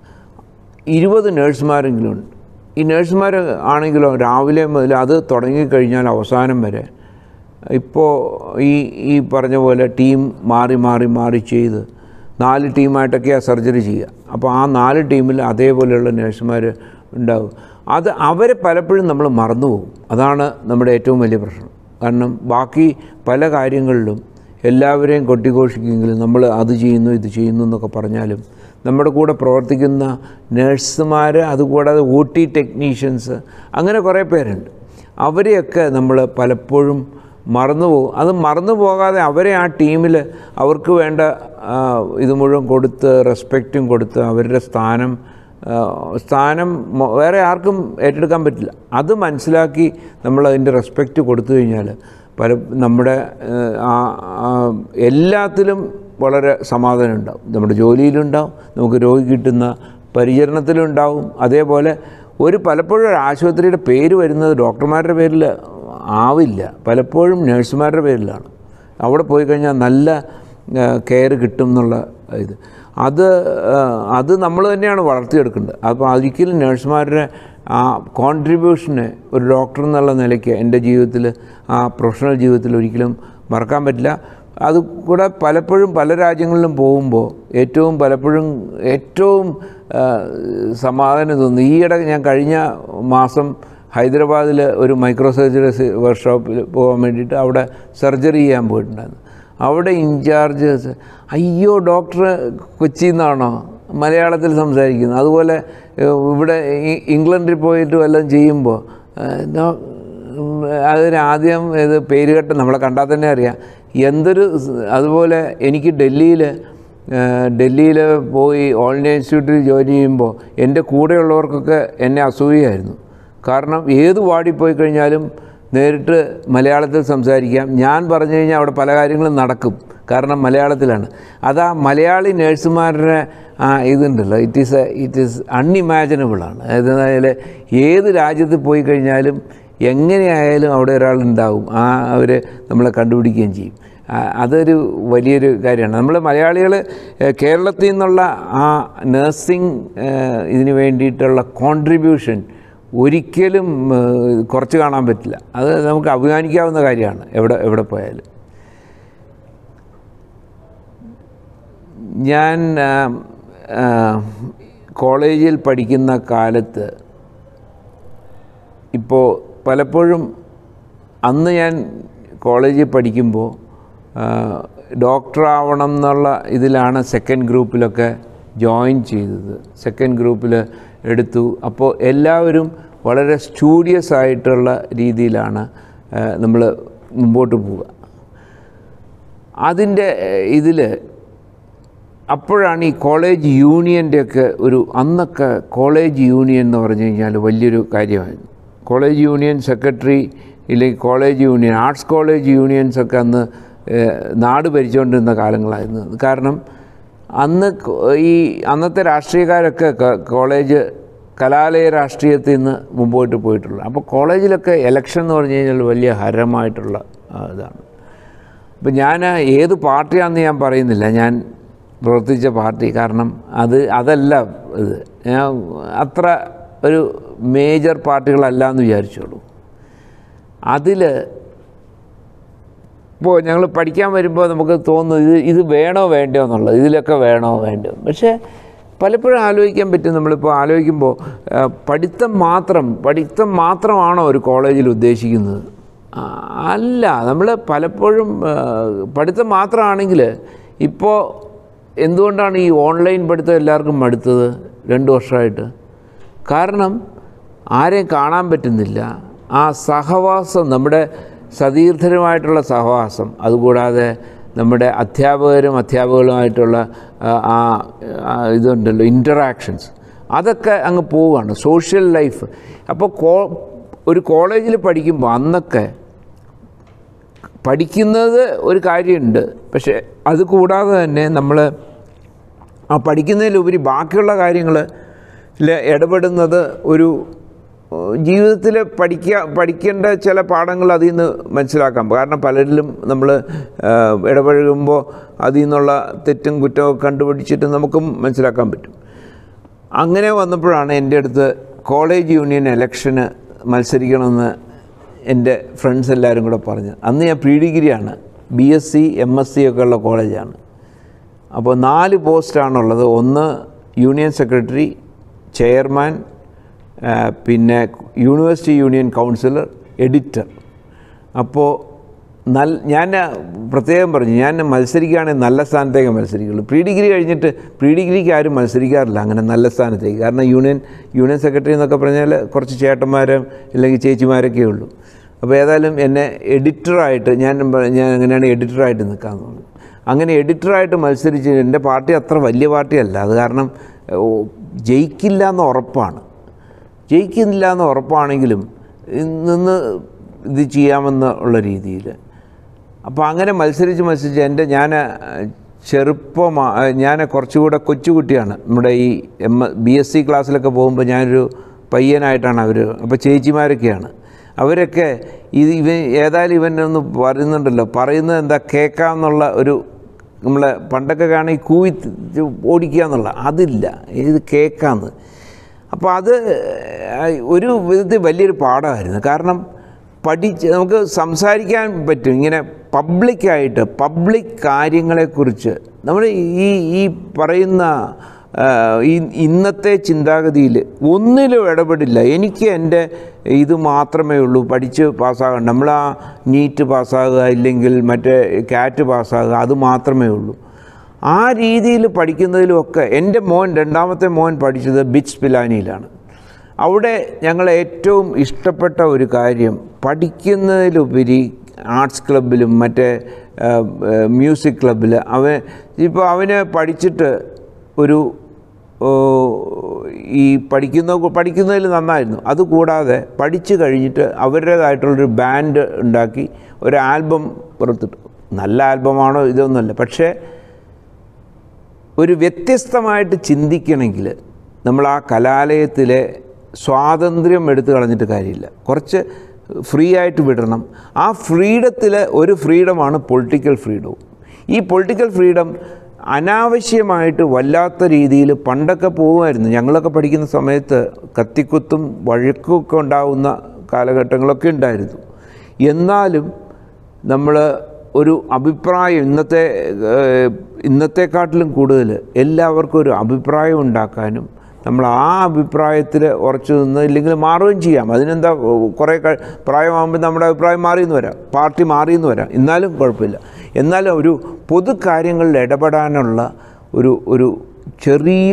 ഇരുപത് നേഴ്സുമാരെങ്കിലും ഉണ്ട് ഈ നേഴ്സുമാർ ആണെങ്കിലോ രാവിലെ മുതൽ അത് തുടങ്ങിക്കഴിഞ്ഞാൽ അവസാനം വരെ ഇപ്പോൾ ഈ ഈ പറഞ്ഞ പോലെ ടീം മാറി മാറി മാറി ചെയ്ത് നാല് ടീമായിട്ടൊക്കെയാണ് സർജറി ചെയ്യുക അപ്പോൾ ആ നാല് ടീമിൽ അതേപോലെയുള്ള നേഴ്സുമാർ ഉണ്ടാവും അത് അവരെ പലപ്പോഴും നമ്മൾ മറന്നുപോകും അതാണ് നമ്മുടെ ഏറ്റവും വലിയ പ്രശ്നം കാരണം ബാക്കി പല കാര്യങ്ങളിലും എല്ലാവരെയും കൊട്ടിഘോഷിക്കുമെങ്കിലും നമ്മൾ അത് ചെയ്യുന്നു ഇത് ചെയ്യുന്നു എന്നൊക്കെ പറഞ്ഞാലും നമ്മുടെ കൂടെ പ്രവർത്തിക്കുന്ന നഴ്സുമാർ അതുകൂടാതെ ഒ ടി ടെക്നീഷ്യൻസ് അങ്ങനെ കുറേ പേരുണ്ട് അവരെയൊക്കെ നമ്മൾ പലപ്പോഴും മറന്നു പോകും അത് മറന്നു പോകാതെ അവരെ ആ ടീമിൽ അവർക്ക് വേണ്ട ആ, ഇത് മുഴുവൻ കൊടുത്ത് റെസ്പെക്റ്റും കൊടുത്ത് അവരുടെ സ്ഥാനം ആ, സ്ഥാനം മൊ- വേറെ ആർക്കും ഏറ്റെടുക്കാൻ പറ്റില്ല അത് മനസ്സിലാക്കി നമ്മൾ അതിൻ്റെ റെസ്പെക്റ്റ് കൊടുത്തു കഴിഞ്ഞാൽ പല നമ്മുടെ ഏഹ്, ആ ആ എല്ലാത്തിലും വളരെ സമാധാനം ഉണ്ടാവും നമ്മുടെ ജോലിയിലുണ്ടാവും നമുക്ക് രോഗി കിട്ടുന്ന പരിചരണത്തിലുണ്ടാവും അതേപോലെ ഒരു പലപ്പോഴും ഒരു ആശുപത്രിയുടെ പേര് വരുന്നത് ഡോക്ടർമാരുടെ പേരിൽ ആവില്ല പലപ്പോഴും നഴ്സുമാരുടെ പേരിലാണ് അവിടെ പോയി കഴിഞ്ഞാൽ നല്ല കെയർ കിട്ടും എന്നുള്ള ഇത് അത് ആ, അത് നമ്മൾ തന്നെയാണ് വളർത്തിയെടുക്കേണ്ടത് അപ്പോൾ ഒരിക്കലും നഴ്സുമാരുടെ ആ കോൺട്രിബ്യൂഷനെ ഒരു ഡോക്ടർ എന്നുള്ള നിലയ്ക്ക് എൻ്റെ ജീവിതത്തിൽ ആ പ്രൊഫഷണൽ ജീവിതത്തിൽ ഒരിക്കലും മറക്കാൻ പറ്റില്ല അത് കൂടെ പലപ്പോഴും പല രാജ്യങ്ങളിലും പോകുമ്പോൾ ഏറ്റവും പലപ്പോഴും ഏറ്റവും ആ, സമാധാനം തോന്നുന്നു ഈയിടെ ഞാൻ കഴിഞ്ഞ മാസം ഹൈദരാബാദിൽ ഒരു മൈക്രോ സർജറി വർക്ക്ഷോപ്പിൽ പോകാൻ വേണ്ടിയിട്ട് അവിടെ സർജറി ചെയ്യാൻ പോയിട്ടുണ്ടായിരുന്നു അവിടെ ഇൻചാർജ് അയ്യോ ഡോക്ടർ കൊച്ചിയിൽ നിന്നാണോ മലയാളത്തിൽ സംസാരിക്കുന്നത് അതുപോലെ ഏഹ്, ഇവിടെ ഇ- ഇംഗ്ലണ്ടിൽ പോയിട്ട് വല്ലതും ചെയ്യുമ്പോൾ ഏഹ്, ഡോ- ഉം, അതിന് ആദ്യം ഇത് പേര് കേട്ട് നമ്മളെ കണ്ടാൽ തന്നെ അറിയാം എന്തൊരു സ്- അതുപോലെ എനിക്ക് ഡൽഹിയിൽ ഡൽഹിയിൽ പോയി ഓൾ ഇന്ത്യ ഇൻസ്റ്റിറ്റ്യൂട്ടിൽ ജോലി ചെയ്യുമ്പോൾ എൻ്റെ കൂടെയുള്ളവർക്കൊക്കെ എന്നെ അസൂയായിരുന്നു കാരണം ഏത് വാർഡിൽ പോയി കഴിഞ്ഞാലും നേരിട്ട് മലയാളത്തിൽ സംസാരിക്കാം ഞാൻ പറഞ്ഞു കഴിഞ്ഞാൽ അവിടെ പല കാര്യങ്ങളും നടക്കും കാരണം മലയാളത്തിലാണ് അത് ആ മലയാളി നേഴ്സുമാരുടെ ആ ഇതുണ്ടല്ലോ ഇറ്റ് ഈസ് ഇറ്റ് ഈസ് അൺഇമാജിനബിളാണ് അതായത് ഏത് രാജ്യത്ത് പോയി കഴിഞ്ഞാലും എങ്ങനെയായാലും അവിടെ ഒരാളുണ്ടാവും ആ അവർ നമ്മളെ കണ്ടുപിടിക്കുകയും ചെയ്യും ആ, അതൊരു വലിയൊരു കാര്യമാണ് നമ്മൾ മലയാളികൾ കേരളത്തിൽ നിന്നുള്ള ആ നഴ്സിംഗ് ഇതിന് വേണ്ടിയിട്ടുള്ള കോൺട്രിബ്യൂഷൻ ഒരിക്കലും ഏഹ്, കുറച്ച് കാണാൻ പറ്റില്ല അത് നമുക്ക് അഭിമാനിക്കാവുന്ന കാര്യമാണ് എവിടെ എവിടെ പോയാലും ഞാൻ ആ, ആ, കോളേജിൽ പഠിക്കുന്ന കാലത്ത് ഇപ്പോൾ പലപ്പോഴും അന്ന് ഞാൻ കോളേജിൽ പഠിക്കുമ്പോൾ ഡോക്ടറാവണം എന്നുള്ള ഇതിലാണ് സെക്കൻഡ് ഗ്രൂപ്പിലൊക്കെ ജോയിൻ ചെയ്തത് സെക്കൻഡ് ഗ്രൂപ്പിൽ എടുത്തു അപ്പോൾ എല്ലാവരും വളരെ സ്റ്റൂഡിയസ് ആയിട്ടുള്ള രീതിയിലാണ് നമ്മൾ മുമ്പോട്ട് പോവുക അതിൻ്റെ ഇതിൽ അപ്പോഴാണ് ഈ കോളേജ് യൂണിയൻ്റെയൊക്കെ ഒരു അന്നൊക്കെ കോളേജ് യൂണിയൻ എന്ന് പറഞ്ഞു കഴിഞ്ഞാൽ വലിയൊരു കാര്യമായിരുന്നു കോളേജ് യൂണിയൻ സെക്രട്ടറി ഇല്ലെങ്കിൽ college union arts college unions ഒക്കെ അന്ന് ഏഹ്, നാട് ഭരിച്ചുകൊണ്ടിരുന്ന കാലങ്ങളായിരുന്നു അത് കാരണം അന്ന് കോ- ഈ അന്നത്തെ രാഷ്ട്രീയക്കാരൊക്കെ ക- കോളേജ് കലാലയ രാഷ്ട്രീയത്തിൽ നിന്ന് മുമ്പോട്ട് പോയിട്ടുള്ളൂ അപ്പോൾ കോളേജിലൊക്കെ ഇലക്ഷൻ എന്ന് പറഞ്ഞു കഴിഞ്ഞാൽ വലിയ ഹരമായിട്ടുള്ള ആ, ഇതാണ് അപ്പം ഞാൻ ഏത് പാർട്ടിയാണെന്ന് ഞാൻ പറയുന്നില്ല ഞാൻ പ്രവർത്തിച്ച പാർട്ടി കാരണം അത് അതല്ല ഇത് ഞാൻ അത്ര ഒരു മേജർ പാർട്ടികളല്ല എന്ന് വിചാരിച്ചോളൂ അതിൽ ഇപ്പോൾ ഞങ്ങൾ പഠിക്കാൻ വരുമ്പോൾ നമുക്ക് തോന്നുന്നു ഇത് ഇത് വേണോ വേണ്ടയോ എന്നുള്ളത് ഇതിലൊക്കെ വേണോ വേണ്ടയോ പക്ഷേ പലപ്പോഴും ആലോചിക്കാൻ പറ്റും നമ്മളിപ്പോൾ ആലോചിക്കുമ്പോൾ ആ, പഠിത്തം മാത്രം പഠിത്തം മാത്രമാണോ ഒരു കോളേജിൽ ഉദ്ദേശിക്കുന്നത് ആ, അല്ല നമ്മൾ പലപ്പോഴും ആ, പഠിത്തം മാത്രമാണെങ്കിൽ ഇപ്പോൾ എന്തുകൊണ്ടാണ് ഈ ഓൺലൈൻ പഠിത്തം എല്ലാവർക്കും മടുത്തത് രണ്ട് വർഷമായിട്ട് കാരണം ആരെയും കാണാൻ പറ്റുന്നില്ല ആ സഹവാസം നമ്മുടെ സതീർത്ഥരുമായിട്ടുള്ള സഹവാസം അതുകൂടാതെ നമ്മുടെ അധ്യാപകരും അധ്യാപകരുമായിട്ടുള്ള ആ, ആ ആ ഇതുണ്ടല്ലോ ഇൻറ്ററാക്ഷൻസ് അതൊക്കെ അങ്ങ് പോവുകയാണ് സോഷ്യൽ ലൈഫ് അപ്പോൾ കോ ഒരു കോളേജിൽ പഠിക്കുമ്പോൾ അന്നൊക്കെ പഠിക്കുന്നത് ഒരു കാര്യമുണ്ട് പക്ഷേ അത് കൂടാതെ തന്നെ നമ്മൾ ആ പഠിക്കുന്നതിലുപരി ബാക്കിയുള്ള കാര്യങ്ങൾ ഇടപെടുന്നത് ഒരു ജീവിതത്തിൽ പഠിക്കുക പഠിക്കേണ്ട ചില പാഠങ്ങൾ അതിൽ നിന്ന് മനസ്സിലാക്കാം കാരണം പലരിലും നമ്മൾ ഇടപഴകുമ്പോൾ അതിൽ നിന്നുള്ള തെറ്റും കുറ്റവും കണ്ടുപിടിച്ചിട്ട് നമുക്കും മനസ്സിലാക്കാൻ പറ്റും അങ്ങനെ വന്നപ്പോഴാണ് എൻ്റെ അടുത്ത് കോളേജ് യൂണിയൻ ഇലക്ഷന് മത്സരിക്കണമെന്ന് എൻ്റെ ഫ്രണ്ട്സ് എല്ലാവരും കൂടെ പറഞ്ഞത് അന്ന് ഞാൻ പ്രീ ഡിഗ്രിയാണ് B S C M S C ഒക്കെ ഉള്ള കോളേജാണ് അപ്പോൾ നാല് പോസ്റ്റാണുള്ളത് ഒന്ന് യൂണിയൻ സെക്രട്ടറി ചെയർമാൻ ആ, പിന്നെ യൂണിവേഴ്സിറ്റി യൂണിയൻ കൗൺസിലർ എഡിറ്റർ അപ്പോൾ നൽ ഞാൻ പ്രത്യേകം പറഞ്ഞു ഞാൻ മത്സരിക്കുകയാണെങ്കിൽ നല്ല സ്ഥാനത്തേക്ക് മത്സരിക്കുള്ളൂ പ്രീ ഡിഗ്രി കഴിഞ്ഞിട്ട് പ്രീ ഡിഗ്രിക്ക് ആരും മത്സരിക്കാറില്ല അങ്ങനെ നല്ല സ്ഥാനത്തേക്ക് കാരണം യൂണിയൻ യൂണിയൻ സെക്രട്ടറി എന്നൊക്കെ പറഞ്ഞാൽ കുറച്ച് ചേട്ടന്മാരും അല്ലെങ്കിൽ ചേച്ചിമാരൊക്കെ ഉള്ളൂ അപ്പോൾ ഏതായാലും എന്നെ എഡിറ്ററായിട്ട് ഞാൻ പ- ഞാൻ അങ്ങനെയാണ് എഡിറ്ററായിട്ട് നിൽക്കാൻ തോന്നുന്നു അങ്ങനെ എഡിറ്ററായിട്ട് മത്സരിച്ച് എൻ്റെ പാർട്ടി അത്ര വലിയ പാർട്ടിയല്ല അത് കാരണം ഓ, ജയിക്കില്ല എന്ന് ഉറപ്പാണ് ജയിക്കുന്നില്ല എന്ന് ഉറപ്പാണെങ്കിലും നിന്ന് ഇത് ചെയ്യാമെന്ന് ഉള്ള രീതിയിൽ അപ്പോൾ അങ്ങനെ മത്സരിച്ച് മത്സരിച്ച് എൻ്റെ ഞാൻ ചെറുപ്പം ഞാൻ കുറച്ചുകൂടെ കൊച്ചുകുട്ടിയാണ് നമ്മുടെ ഈ എം ബി എസ് സി ക്ലാസ്സിലൊക്കെ പോകുമ്പോൾ ഞാനൊരു പയ്യനായിട്ടാണ് അവർ അപ്പോൾ ചേച്ചിമാരൊക്കെയാണ് അവരൊക്കെ ഇത് ഇവൻ ഏതായാലും ഇവനൊന്ന് പറയുന്നുണ്ടല്ലോ പറയുന്നത് എന്താ കേൾക്കാമെന്നുള്ള ഒരു നമ്മളെ പണ്ടൊക്കെ കാണി കൂവി ഓടിക്കുക എന്നുള്ള അതില്ല ഇത് കേൾക്കാമെന്ന് അപ്പോൾ അത് ഒരു വിധത്തിൽ വലിയൊരു പാഠമായിരുന്നു കാരണം പഠിച്ച് നമുക്ക് സംസാരിക്കാൻ പറ്റും ഇങ്ങനെ പബ്ലിക്കായിട്ട് പബ്ലിക് കാര്യങ്ങളെക്കുറിച്ച് നമ്മൾ ഈ ഈ പറയുന്ന ആ, ഈ ഇന്നത്തെ ചിന്താഗതിയിൽ ഒന്നിലും ഇടപെടില്ല എനിക്ക് എൻ്റെ ഇത് മാത്രമേ ഉള്ളൂ പഠിച്ച് പാസ്സാകണം നമ്മൾ ആ നീറ്റ് പാസ്സാകുക ഇല്ലെങ്കിൽ മറ്റേ കാറ്റ് പാസ്സാകുക അത് മാത്രമേ ഉള്ളൂ ആ രീതിയിൽ പഠിക്കുന്നതിലുമൊക്കെ എൻ്റെ മോൻ രണ്ടാമത്തെ മോൻ പഠിച്ചത് ബിച്ച് പിലാനിയിലാണ് അവിടെ ഞങ്ങൾ ഏറ്റവും ഇഷ്ടപ്പെട്ട ഒരു കാര്യം പഠിക്കുന്നതിലുപരി ആർട്സ് ക്ലബിലും മറ്റേ മ്യൂസിക് ക്ലബ്ബിൽ അവൻ ഇപ്പോൾ അവന് പഠിച്ചിട്ട് ഒരു ഓ, ഈ പഠിക്കുന്ന പഠിക്കുന്നതിൽ നന്നായിരുന്നു അതുകൂടാതെ പഠിച്ചു കഴിഞ്ഞിട്ട് അവരുടേതായിട്ടുള്ളൊരു ബാൻഡ് ഉണ്ടാക്കി ഒരു ആൽബം പുറത്തിട്ടു നല്ല ആൽബമാണോ ഇതൊന്നുമല്ല പക്ഷേ ഒരു വ്യത്യസ്തമായിട്ട് ചിന്തിക്കണമെങ്കിൽ നമ്മൾ ആ കലാലയത്തിലെ സ്വാതന്ത്ര്യം എടുത്തു കളഞ്ഞിട്ട് കാര്യമില്ല കുറച്ച് ഫ്രീ ആയിട്ട് വിടണം ആ ഫ്രീഡത്തിൽ ഒരു ഫ്രീഡമാണ് പൊളിറ്റിക്കൽ ഫ്രീഡവും ഈ പൊളിറ്റിക്കൽ ഫ്രീഡം അനാവശ്യമായിട്ട് വല്ലാത്ത രീതിയിൽ പണ്ടൊക്കെ പോകുമായിരുന്നു ഞങ്ങളൊക്കെ പഠിക്കുന്ന സമയത്ത് കത്തിക്കുത്തും വഴക്കുമൊക്കെ ഉണ്ടാകുന്ന കാലഘട്ടങ്ങളൊക്കെ ഉണ്ടായിരുന്നു എന്നാലും നമ്മൾ ഒരു അഭിപ്രായം ഇന്നത്തെ ഏഹ്, ഇന്നത്തെക്കാട്ടിലും കൂടുതൽ എല്ലാവർക്കും ഒരു അഭിപ്രായം ഉണ്ടാക്കാനും നമ്മൾ ആ അഭിപ്രായത്തിൽ ഉറച്ചു നിന്ന് ഇല്ലെങ്കിൽ മാറുകയും ചെയ്യാം അതിനെന്താ കുറേ ക- പ്രായമാകുമ്പോൾ നമ്മുടെ അഭിപ്രായം മാറിയെന്ന് വരാം പാർട്ടി മാറിയെന്ന് വരാം എന്നാലും കുഴപ്പമില്ല എന്നാലും ഒരു പൊതു കാര്യങ്ങളിൽ ഇടപെടാനുള്ള ഒരു ഒരു ചെറിയ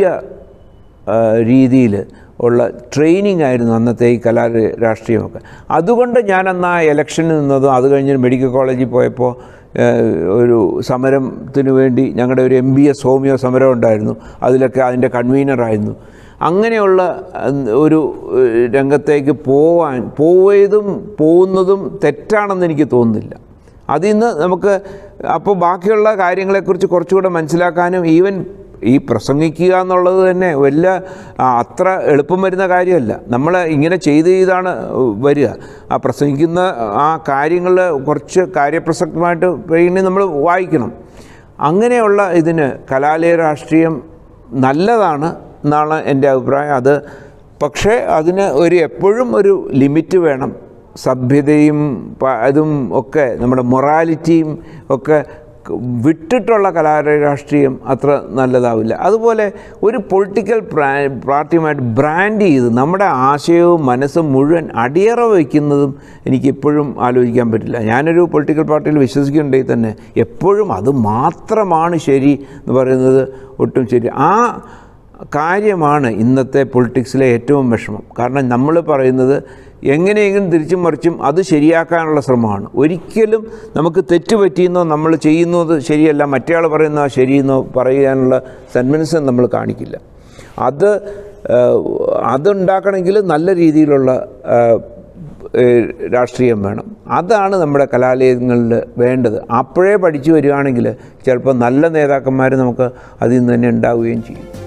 രീതിയിൽ ഉള്ള ട്രെയിനിങ് ആയിരുന്നു അന്നത്തെ ഈ കലാ രാഷ്ട്രീയമൊക്കെ അതുകൊണ്ട് ഞാൻ അന്ന് ആ ഇലക്ഷനിൽ നിന്നതും അത് കഴിഞ്ഞ് മെഡിക്കൽ കോളേജിൽ പോയപ്പോൾ ഏഹ്, ഒരു സമരത്തിന് വേണ്ടി ഞങ്ങളുടെ ഒരു എം ബി എസ് ഹോമിയോ സമരം ഉണ്ടായിരുന്നു അതിലൊക്കെ അതിൻ്റെ കൺവീനറായിരുന്നു അങ്ങനെയുള്ള അഹ്, ഒരു ഏഹ്, രംഗത്തേക്ക് പോവാൻ പോയതും പോകുന്നതും തെറ്റാണെന്ന് എനിക്ക് തോന്നുന്നില്ല അതിൽ നിന്ന് നമുക്ക് അപ്പോൾ ബാക്കിയുള്ള കാര്യങ്ങളെക്കുറിച്ച് കുറച്ചുകൂടെ മനസ്സിലാക്കാനും ഈവൻ ഈ പ്രസംഗിക്കുക എന്നുള്ളത് തന്നെ വലിയ ആ, അത്ര എളുപ്പം വരുന്ന കാര്യമല്ല നമ്മൾ ഇങ്ങനെ ചെയ്ത് ചെയ്താണ് വരിക ആ പ്രസംഗിക്കുന്ന ആ കാര്യങ്ങൾ കുറച്ച് കാര്യപ്രസക്തമായിട്ട് പിന്നെ നമ്മൾ വായിക്കണം അങ്ങനെയുള്ള ഇതിന് കലാലയ രാഷ്ട്രീയം നല്ലതാണ് എന്നാണ് എൻ്റെ അഭിപ്രായം അത് പക്ഷേ അതിന് ഒരു എപ്പോഴും ഒരു ലിമിറ്റ് വേണം സഭ്യതയും പ- അതും ഒക്കെ നമ്മുടെ മൊറാലിറ്റിയും ഒക്കെ ക- വിട്ടിട്ടുള്ള കലാരാഷ്ട്രീയം അത്ര നല്ലതാവില്ല അതുപോലെ ഒരു പൊളിറ്റിക്കൽ പാർട്ടിയുമായിട്ട് ബ്രാൻഡ് ചെയ്ത് നമ്മുടെ ആശയവും മനസ്സും മുഴുവൻ അടിയറ വയ്ക്കുന്നതും എനിക്ക് എപ്പോഴും ആലോചിക്കാൻ പറ്റില്ല ഞാനൊരു പൊളിറ്റിക്കൽ പാർട്ടിയിൽ വിശ്വസിക്കുന്നുണ്ടെങ്കിൽ തന്നെ എപ്പോഴും അത് മാത്രമാണ് ശരി എന്ന് പറയുന്നത് ഒട്ടും ശരി ആ കാര്യമാണ് ഇന്നത്തെ പൊളിറ്റിക്സിലെ ഏറ്റവും വിഷമം കാരണം നമ്മൾ പറയുന്നത് എങ്ങനെയെങ്കിലും തിരിച്ചും മറിച്ചും അത് ശരിയാക്കാനുള്ള ശ്രമമാണ് ഒരിക്കലും നമുക്ക് തെറ്റ് പറ്റിയെന്നോ നമ്മൾ ചെയ്യുന്നത് ശരിയല്ല മറ്റേയാൾ പറയുന്ന ശരിയെന്നോ പറയാനുള്ള സന്മനസ്സം നമ്മൾ കാണിക്കില്ല അത് ഏഹ്, അതുണ്ടാക്കണമെങ്കിൽ നല്ല രീതിയിലുള്ള ഏഹ്, ഏഹ്, രാഷ്ട്രീയം വേണം അതാണ് നമ്മുടെ കലാലയങ്ങളിൽ വേണ്ടത് അപ്പോഴേ പഠിച്ചു വരികയാണെങ്കിൽ ചിലപ്പോൾ നല്ല നേതാക്കന്മാർ നമുക്ക് അതിൽ നിന്ന് തന്നെ ഉണ്ടാവുകയും ചെയ്യും